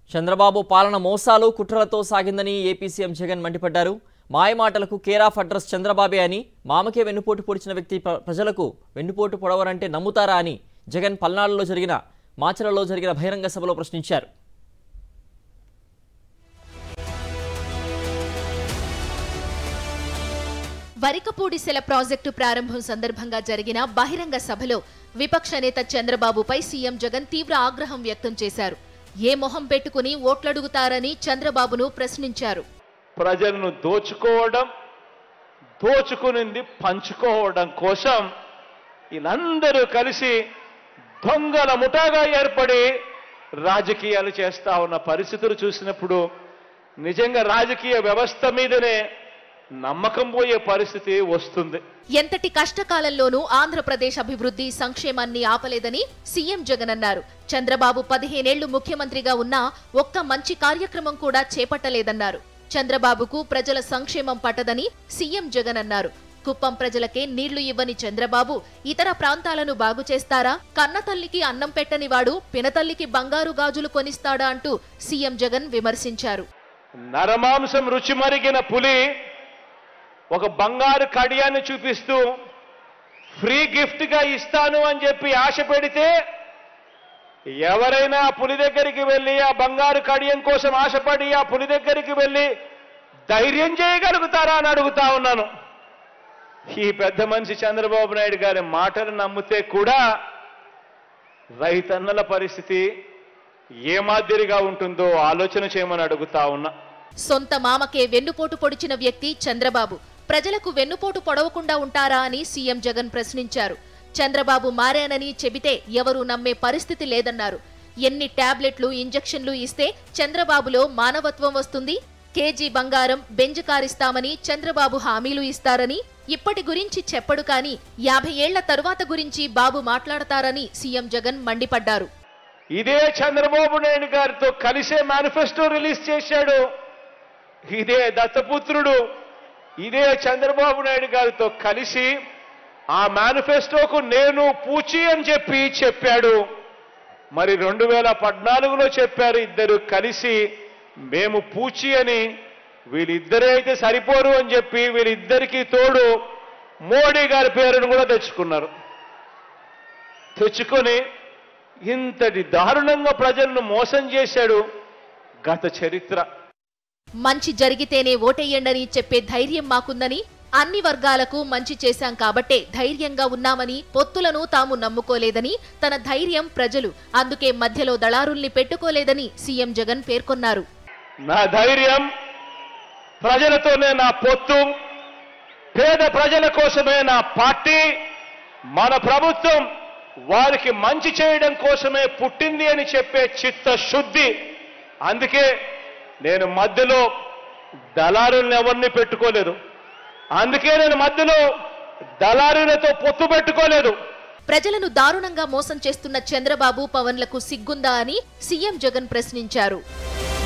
చంద్రబాబు పాలన మోసాలు కుట్రలతో సాగిందని ఏపీ సీఎం జగన్ మండిపడ్డారు మాయమాటలకు కేర్ ఆఫ్ అడ్రస్ చంద్రబాబే అని మామకే వెన్నుపోటు పొడిచిన వ్యక్తి ప్ర- ప్రజలకు వెన్నుపోటు పొడవరంటే నమ్ముతారా అని జగన్ పల్నాడులో జరిగిన మాచలలో జరిగిన బహిరంగ సభలో ప్రశ్నించారు వరికపూడిసెల ప్రాజెక్టు ప్రారంభం సందర్భంగా జరిగిన బహిరంగ సభలో విపక్ష నేత చంద్రబాబుపై సీఎం జగన్ తీవ్ర ఆగ్రహం వ్యక్తం చేశారు ఏ మొహం పెట్టుకుని ఓట్లడుగుతారని చంద్రబాబును ప్రశ్నించారు ప్రజలను దోచుకోవడం దోచుకునింది పంచుకోవడం కోసం వీళ్ళందరూ కలిసి దొంగల ముఠాగా ఏర్పడి రాజకీయాలు చేస్తా ఉన్న పరిస్థితులు చూసినప్పుడు నిజంగా రాజకీయ వ్యవస్థ మీదనే నమ్మకం పోయే పరిస్థితి వస్తుంది ఎంతటి కష్టకాలంలోనూ ఆంధ్రప్రదేశ్ అభివృద్ధి సంక్షేమాన్ని ఆపలేదని సీఎం జగన్ అన్నారు చంద్రబాబు పదిహేనేళ్లు ముఖ్యమంత్రిగా ఉన్నా ఒక్క మంచి కార్యక్రమం కూడా చేపట్టలేదన్నారు చంద్రబాబుకు ప్రజల సంక్షేమం పట్టదని సీఎం జగన్ అన్నారు కుప్పం ప్రజలకే నీళ్లు ఇవ్వని చంద్రబాబు ఇతర ప్రాంతాలను బాగు చేస్తారా కన్నతల్లికి అన్నం పెట్టని వాడు పినతల్లికి బంగారు గాజులు కొనిస్తాడా అంటూ సీఎం జగన్ విమర్శించారు నరమాంసం రుచి మరిగిన పులి ఒక బంగారు కడియాన్ని చూపిస్తూ ఫ్రీ గిఫ్ట్ గా ఇస్తాను అని చెప్పి ఆశ పెడితే ఎవరైనా ఆ పులి దగ్గరికి వెళ్ళి ఆ బంగారు కడియం కోసం ఆశపడి ఆ పులి దగ్గరికి వెళ్ళి ధైర్యం చేయగలుగుతారా అని అడుగుతా ఉన్నాను ఈ పెద్ద మనిషి చంద్రబాబు నాయుడు గారి మాటలు నమ్మితే కూడా రైతన్నల పరిస్థితి ఏ మాదిరిగా ఉంటుందో ఆలోచన చేయమని అడుగుతా ఉన్నా సొంత మామకే వెన్నుపోటు పొడిచిన వ్యక్తి చంద్రబాబు ప్రజలకు వెన్నుపోటు పొడవకుండా ఉంటారా అని సీఎం జగన్ ప్రశ్నించారు చంద్రబాబు మారానని చెబితే ఎవరూ నమ్మే పరిస్థితి లేదన్నారు ఎన్ని టాబ్లెట్లు ఇంజెక్షన్లు ఇస్తే చంద్రబాబులో మానవత్వం వస్తుంది కేజీ బంగారం బెంజ్ కారిస్తామని చంద్రబాబు హామీలు ఇస్తారని ఇప్పటి గురించి చెప్పడు కానీ యాభై ఏళ్ల తరువాత గురించి బాబు మాట్లాడతారని సీఎం జగన్ మండిపడ్డారు ఇదే చంద్రబాబు నాయుడు గారితో కలిసే మేనిఫెస్టో రిలీజ్ చేశాడు ఇదే దత్తపుత్రుడు ఇదే చంద్రబాబు నాయుడు గారితో కలిసి ఆ మేనిఫెస్టోకు నేను పూచి అని చెప్పి చెప్పాడు మరి రెండు వేల పద్నాలుగులో చెప్పారు ఇద్దరు కలిసి మేము పూచి అని వీళ్ళిద్దరే అయితే సరిపోరు అని చెప్పి వీళ్ళిద్దరికీ తోడు మోడీ గారి పేరును కూడా తెచ్చుకున్నారు తెచ్చుకొని ఇంతటి దారుణంగా ప్రజలను మోసం చేశాడు గత చరిత్ర మంచి జరిగితేనే ఓటెయ్యండని చెప్పే ధైర్యం మాకుందని అన్ని వర్గాలకు మంచి చేశాం కాబట్టే ధైర్యంగా ఉన్నామని పొత్తులను తాము నమ్ముకోలేదని తన ధైర్యం ప్రజలు అందుకే మధ్యలో దళారుల్ని పెట్టుకోలేదని సీఎం జగన్ పేర్కొన్నారు నా ధైర్యం ప్రజలతోనే నా పొత్తు పేద ప్రజల కోసమే నా పార్టీ మన ప్రభుత్వం వారికి మంచి చేయడం కోసమే పుట్టింది అని చెప్పే చిత్తశుద్ధి అందుకే నేను మధ్యలో దళారుల్ని ఎవరిని పెట్టుకోలేదు అందుకే నేను మధ్యలో దళారులతో పొత్తు పెట్టుకోలేదు ప్రజలను దారుణంగా మోసం చేస్తున్న చంద్రబాబు పవన్లకు సిగ్గుందా అని సీఎం జగన్ ప్రశ్నించారు